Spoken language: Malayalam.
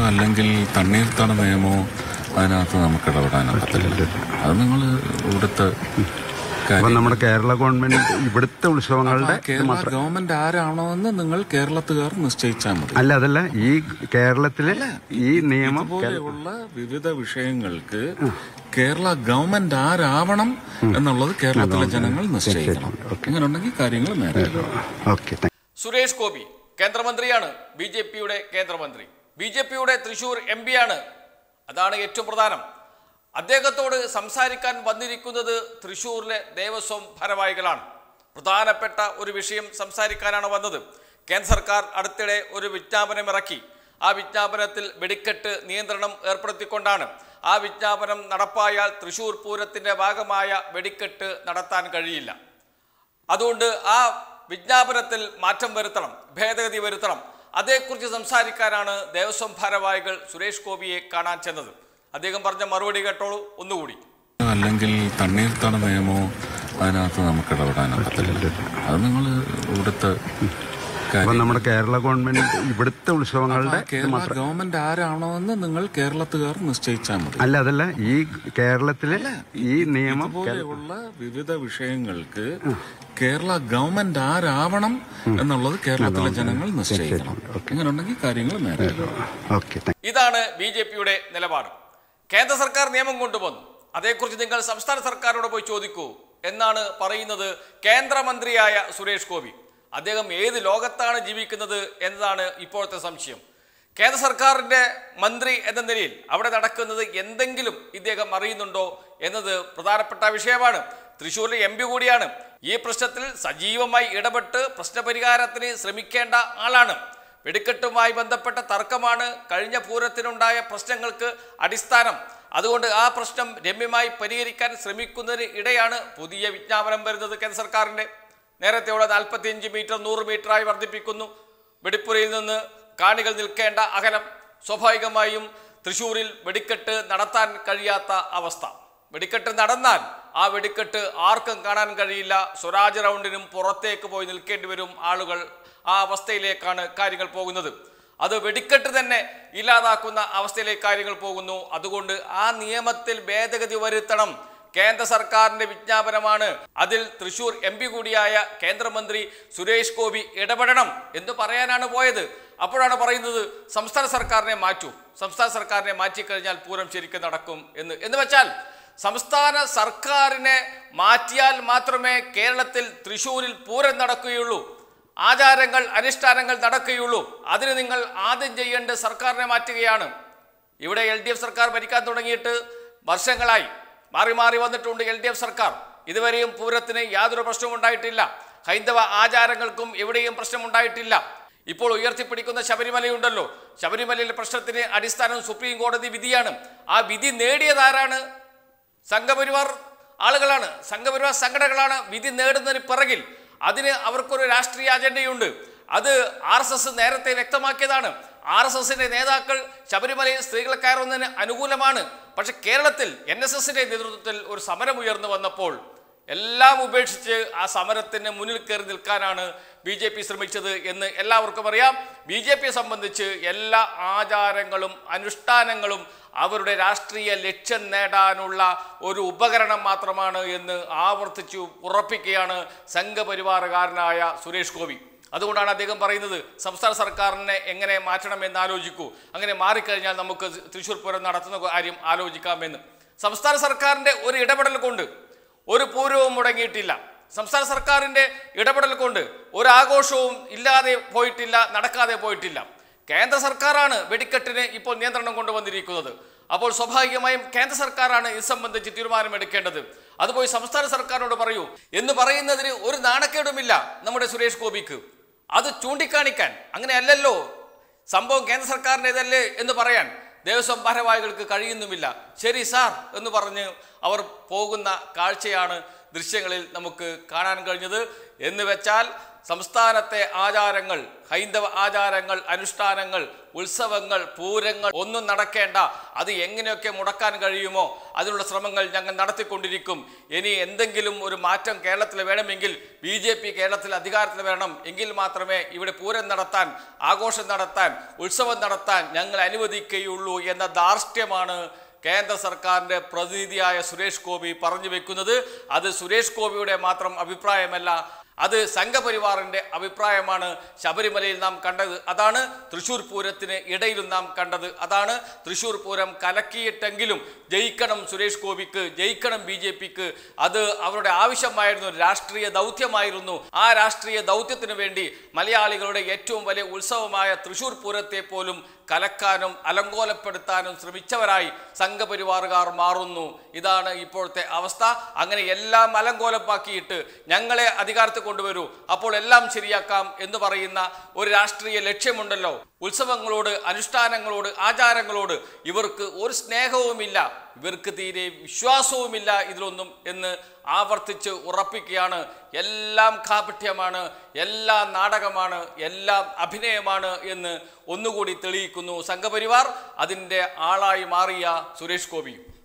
അല്ലെങ്കിൽ തണ്ണീർത്തട നിയമോ അതിനകത്ത് നമുക്ക് ഇടപെടാനൊക്കത്തില്ല അത് നിങ്ങൾ ഇവിടുത്തെ അപ്പൊ കാര്യം നമ്മുടെ കേരള ഗവൺമെന്റ് ഇവിടുത്തെ ഉത്സവങ്ങളുടെ ഇത് കേരള മാത്രം ഗവൺമെന്റ് ആരാണോ എന്ന് നിങ്ങൾ കേരളത്തുകാർ നിശ്ചയിച്ചാൽ മതി അല്ല അതല്ല ഈ കേരളത്തിലെ ഈ നിയമം ഇതുപോലെയുള്ള വിവിധ വിഷയങ്ങൾക്ക് കേരള ഗവൺമെന്റ് ആരാവണം എന്നുള്ളത് കേരളത്തിലെ ജനങ്ങൾ നിശ്ചയിക്കണം അങ്ങനെ ഉണ്ടെങ്കിൽ കാര്യങ്ങൾ നേരെ ഓക്കെ സുരേഷ് ഗോപി കേന്ദ്രമന്ത്രിയാണ് ബി ജെ പിയുടെ കേന്ദ്രമന്ത്രി ബി ജെ പിയുടെ തൃശൂർ എം പിയാണ് അതാണ് ഏറ്റവും പ്രധാനം അദ്ദേഹത്തോട് സംസാരിക്കാൻ വന്നിരിക്കുന്നത് തൃശൂരിലെ ദേവസ്വം ഭാരവാഹികളാണ് പ്രധാനപ്പെട്ട ഒരു വിഷയം സംസാരിക്കാനാണ് വന്നത് കേന്ദ്ര സർക്കാർ അടുത്തിടെ ഒരു വിജ്ഞാപനം ഇറക്കി ആ വിജ്ഞാപനത്തിൽ വെടിക്കെട്ട് നിയന്ത്രണം ഏർപ്പെടുത്തിക്കൊണ്ടാണ് ആ വിജ്ഞാപനം നടപ്പായാൽ തൃശൂർ പൂരത്തിന്റെ ഭാഗമായ വെടിക്കെട്ട് നടത്താൻ കഴിയില്ല അതുകൊണ്ട് ആ വിജ്ഞാപനത്തിൽ മാറ്റം വരുത്തണം ഭേദഗതി വരുത്തണം അതേക്കുറിച്ച് സംസാരിക്കാനാണ് ദേവസ്വം ഭാരവാഹികൾ സുരേഷ് ഗോപിയെ കാണാൻ ചെന്നത് അദ്ദേഹം പറഞ്ഞ മറുപടി കേട്ടോളൂ ഒന്നുകൂടി അല്ലെങ്കിൽ തണ്ണീർത്തട നിയമോ അതിനകത്ത് നമുക്ക് ഇടപെടാനൊക്കത്തില്ല അത് നിങ്ങൾ ഇവിടുത്തെ അപ്പൊ കാര്യം നമ്മുടെ കേരള ഗവൺമെന്റ് ഇവിടുത്തെ ഉത്സവങ്ങളുടെ ഇത് കേരള മാത്രം ഗവൺമെന്റ് ആരാണോ എന്ന് നിങ്ങൾ കേരളത്തുകാർ നിശ്ചയിച്ചാൽ മതി അല്ല അതല്ല ഈ കേരളത്തിലെ ഈ നിയമം ഇതുപോലെയുള്ള വിവിധ വിഷയങ്ങൾക്ക് കേരള ഗവൺമെന്റ് ആരാവണം എന്നുള്ളത് കേരളത്തിലെ ജനങ്ങൾ നിശ്ചയിക്കണം അങ്ങനെ ഉണ്ടെങ്കിൽ കാര്യങ്ങൾ നേരെ ഓക്കെ ഇതാണ് ബി ജെ പിയുടെ നിലപാട് കേന്ദ്ര സർക്കാർ നിയമം കൊണ്ടുവന്നു അതേക്കുറിച്ച് നിങ്ങൾ സംസ്ഥാന സർക്കാരോട് പോയി ചോദിക്കൂ എന്നാണ് പറയുന്നത് കേന്ദ്രമന്ത്രിയായ സുരേഷ് ഗോപി അദ്ദേഹം ഏത് ലോകത്താണ് ജീവിക്കുന്നത് എന്നതാണ് ഇപ്പോഴത്തെ സംശയം കേന്ദ്ര സർക്കാരിന്റെ മന്ത്രി എന്ന നിലയിൽ അവിടെ നടക്കുന്നത് എന്തെങ്കിലും ഇദ്ദേഹം അറിയുന്നുണ്ടോ എന്നത് പ്രധാനപ്പെട്ട വിഷയമാണ് തൃശ്ശൂരിലെ എം പി കൂടിയാണ് ഈ പ്രശ്നത്തിൽ സജീവമായി ഇടപെട്ട് പ്രശ്നപരിഹാരത്തിന് ശ്രമിക്കേണ്ട ആളാണ് വെടിക്കെട്ടുമായി ബന്ധപ്പെട്ട തർക്കമാണ് കഴിഞ്ഞ പൂരത്തിനുണ്ടായ പ്രശ്നങ്ങൾക്ക് അടിസ്ഥാനം അതുകൊണ്ട് ആ പ്രശ്നം രമ്യമായി പരിഹരിക്കാൻ ശ്രമിക്കുന്നതിന് ഇടെയാണ് പുതിയ വിജ്ഞാപനം വരുന്നത് കേന്ദ്ര സർക്കാരിന്റെ നേരത്തെയുള്ള നാൽപ്പത്തിയഞ്ച് മീറ്റർ നൂറ് മീറ്ററായി വർദ്ധിപ്പിക്കുന്നു വെടിപ്പുരയിൽ നിന്ന് കാണികൾ നിൽക്കേണ്ട അകലം സ്വാഭാവികമായും തൃശൂരിൽ വെടിക്കെട്ട് നടത്താൻ കഴിയാത്ത അവസ്ഥ വെടിക്കെട്ട് നടന്നാൽ ആ വെടിക്കെട്ട് ആർക്കും കാണാൻ കഴിയില്ല സ്വരാജ് റൗണ്ടിനും പുറത്തേക്ക് പോയി നിൽക്കേണ്ടി വരും ആളുകൾ ആ അവസ്ഥയിലേക്കാണ് കാര്യങ്ങൾ പോകുന്നത് അത് വെടിക്കെട്ട് തന്നെ ഇല്ലാതാക്കുന്ന അവസ്ഥയിലേക്ക് കാര്യങ്ങൾ പോകുന്നു അതുകൊണ്ട് ആ നിയമത്തിൽ ഭേദഗതി വരുത്തണം കേന്ദ്ര സർക്കാരിന്റെ വിജ്ഞാപനമാണ് അതിൽ തൃശൂർ എം പി കൂടിയായ കേന്ദ്രമന്ത്രി സുരേഷ് ഗോപി ഇടപെടണം എന്ന് പറയാനാണ് പോയത് അപ്പോഴാണ് പറയുന്നത് സംസ്ഥാന സർക്കാരിനെ മാറ്റൂ സംസ്ഥാന സർക്കാരിനെ മാറ്റിക്കഴിഞ്ഞാൽ പൂരം ശരിക്കും നടക്കും എന്ന് എന്ന് വെച്ചാൽ സംസ്ഥാന സർക്കാരിനെ മാറ്റിയാൽ മാത്രമേ കേരളത്തിൽ തൃശൂരിൽ പൂരം നടക്കുകയുള്ളൂ ആചാരങ്ങൾ അനുഷ്ഠാനങ്ങൾ നടക്കുകയുള്ളൂ അതിന് നിങ്ങൾ ആദ്യം ചെയ്യേണ്ട സർക്കാരിനെ മാറ്റുകയാണ് ഇവിടെ എൽ ഡി എഫ് സർക്കാർ ഭരിക്കാൻ തുടങ്ങിയിട്ട് വർഷങ്ങളായി മാറി മാറി വന്നിട്ടുണ്ട് എൽ ഡി എഫ് സർക്കാർ ഇതുവരെയും പൂരത്തിന് യാതൊരു പ്രശ്നവും ഉണ്ടായിട്ടില്ല ഹൈന്ദവ ആചാരങ്ങൾക്കും എവിടെയും പ്രശ്നമുണ്ടായിട്ടില്ല ഇപ്പോൾ ഉയർത്തിപ്പിടിക്കുന്ന ശബരിമലയുണ്ടല്ലോ ശബരിമലയിലെ പ്രശ്നത്തിന് അടിസ്ഥാനം സുപ്രീം കോടതി വിധിയാണ് ആ വിധി നേടിയതാരാണ് സംഘപരിവാർ ആളുകളാണ് സംഘപരിവാർ സംഘടനകളാണ് വിധി നേടുന്നതിന് പിറകിൽ അതിന് അവർക്കൊരു രാഷ്ട്രീയ അജണ്ടയുണ്ട് അത് ആർ എസ് എസ് നേരത്തെ വ്യക്തമാക്കിയതാണ് ആർ എസ് എസിന്റെ നേതാക്കൾ ശബരിമലയിൽ സ്ത്രീകൾ കയറുന്നതിന് അനുകൂലമാണ് പക്ഷെ കേരളത്തിൽ എൻ എസ് എസിന്റെ നേതൃത്വത്തിൽ ഒരു സമരം ഉയർന്നു വന്നപ്പോൾ എല്ലാം ഉപേക്ഷിച്ച് ആ സമരത്തിന് മുന്നിൽ കയറി നിൽക്കാനാണ് ബി ജെ പി ശ്രമിച്ചത് എന്ന് എല്ലാവർക്കും അറിയാം ബി ജെ പിയെ സംബന്ധിച്ച് എല്ലാ ആചാരങ്ങളും അനുഷ്ഠാനങ്ങളും അവരുടെ രാഷ്ട്രീയ ലക്ഷ്യം നേടാനുള്ള ഒരു ഉപകരണം മാത്രമാണ് എന്ന് ആവർത്തിച്ചു ഉറപ്പിക്കുകയാണ് സംഘപരിവാറുകാരനായ സുരേഷ് ഗോപി അതുകൊണ്ടാണ് അദ്ദേഹം പറയുന്നത് സംസ്ഥാന സർക്കാരിനെ എങ്ങനെ മാറ്റണം എന്ന് ആലോചിക്കൂ അങ്ങനെ മാറിക്കഴിഞ്ഞാൽ നമുക്ക് തൃശ്ശൂർ പൂരം നടത്തുന്ന കാര്യം ആലോചിക്കാമെന്ന് സംസ്ഥാന സർക്കാരിന്റെ ഒരു ഇടപെടൽ കൊണ്ട് ഒരു പൂരവും മുടങ്ങിയിട്ടില്ല സംസ്ഥാന സർക്കാരിന്റെ ഇടപെടൽ കൊണ്ട് ഒരു ആഘോഷവും ഇല്ലാതെ പോയിട്ടില്ല നടക്കാതെ പോയിട്ടില്ല കേന്ദ്ര സർക്കാരാണ് വെടിക്കെട്ടിന് ഇപ്പോൾ നിയന്ത്രണം കൊണ്ടുവന്നിരിക്കുന്നത് അപ്പോൾ സ്വാഭാവികമായും കേന്ദ്ര സർക്കാരാണ് ഇത് സംബന്ധിച്ച് തീരുമാനമെടുക്കേണ്ടത് അത് പോയി സംസ്ഥാന സർക്കാരിനോട് പറയൂ എന്ന് പറയുന്നതിന് ഒരു നാണക്കേടുമില്ല നമ്മുടെ സുരേഷ് ഗോപിക്ക് അത് ചൂണ്ടിക്കാണിക്കാൻ അങ്ങനെയല്ലല്ലോ സംഭവം കേന്ദ്ര സർക്കാരിൻ്റെതല്ലേ എന്ന് പറയാൻ ദേവസ്വം ഭാരവാഹികൾക്ക് കഴിയുന്നുമില്ല ശരി സാർ എന്ന് പറഞ്ഞ് അവർ പോകുന്ന കാഴ്ചയാണ് ദൃശ്യങ്ങളിൽ നമുക്ക് കാണാൻ കഴിഞ്ഞത് എന്ന് വെച്ചാൽ സംസ്ഥാനത്തെ ആചാരങ്ങൾ ഹൈന്ദവ ആചാരങ്ങൾ അനുഷ്ഠാനങ്ങൾ ഉത്സവങ്ങൾ പൂരങ്ങൾ ഒന്നും നടക്കേണ്ട അത് എങ്ങനെയൊക്കെ മുടക്കാൻ കഴിയുമോ അതിനുള്ള ശ്രമങ്ങൾ ഞങ്ങൾ നടത്തിക്കൊണ്ടിരിക്കും ഇനി എന്തെങ്കിലും ഒരു മാറ്റം കേരളത്തിൽ വേണമെങ്കിൽ ബി ജെ പി കേരളത്തിൽ അധികാരത്തിൽ വരണം എങ്കിൽ മാത്രമേ ഇവിടെ പൂരം നടത്താൻ ആഘോഷം നടത്താൻ ഉത്സവം നടത്താൻ ഞങ്ങൾ അനുവദിക്കുകയുള്ളൂ എന്ന ധാർഷ്ട്യമാണ് കേന്ദ്ര സർക്കാരിന്റെ പ്രതിനിധിയായ സുരേഷ് ഗോപി പറഞ്ഞു വെക്കുന്നത് അത് സുരേഷ് ഗോപിയുടെ മാത്രം അഭിപ്രായമല്ല അത് സംഘപരിവാറിന്റെ അഭിപ്രായമാണ് ശബരിമലയിൽ നാം കണ്ടത് അതാണ് തൃശൂർ പൂരത്തിന് ഇടയിലും നാം കണ്ടത് അതാണ് തൃശൂർ പൂരം കലക്കിയിട്ടെങ്കിലും ജയിക്കണം സുരേഷ് ഗോപിക്ക് ജയിക്കണം ബി ജെ പിക്ക് അത് അവരുടെ ആവശ്യമായിരുന്നു രാഷ്ട്രീയ ദൗത്യമായിരുന്നു ആ രാഷ്ട്രീയ ദൗത്യത്തിന് വേണ്ടി മലയാളികളുടെ ഏറ്റവും വലിയ ഉത്സവമായ തൃശൂർ പൂരത്തെ പോലും കലക്കാനും അലങ്കോലപ്പെടുത്താനും ശ്രമിച്ചവരായി സംഘപരിവാറുകാർ മാറുന്നു ഇതാണ് ഇപ്പോഴത്തെ അവസ്ഥ അങ്ങനെ എല്ലാം അലങ്കോലപ്പാക്കിയിട്ട് ഞങ്ങളെ അധികാരത്തിൽ കൊണ്ടുവരൂ അപ്പോൾ എല്ലാം ശരിയാക്കാം എന്ന് പറയുന്ന ഒരു രാഷ്ട്രീയ ലക്ഷ്യമുണ്ടല്ലോ ഉത്സവങ്ങളോട് അനുഷ്ഠാനങ്ങളോട് ആചാരങ്ങളോട് ഇവർക്ക് ഒരു സ്നേഹവുമില്ല ഇവർക്ക് തീരെ വിശ്വാസവുമില്ല ഇതിലൊന്നും എന്ന് ആവർത്തിച്ച് ഉറപ്പിക്കുകയാണ് എല്ലാം കാപഠ്യമാണ് എല്ലാം നാടകമാണ് എല്ലാം അഭിനയമാണ് എന്ന് ഒന്നുകൂടി തെളിയിക്കുന്നു സംഘപരിവാർ അതിൻ്റെ ആളായി മാറിയ സുരേഷ് ഗോപി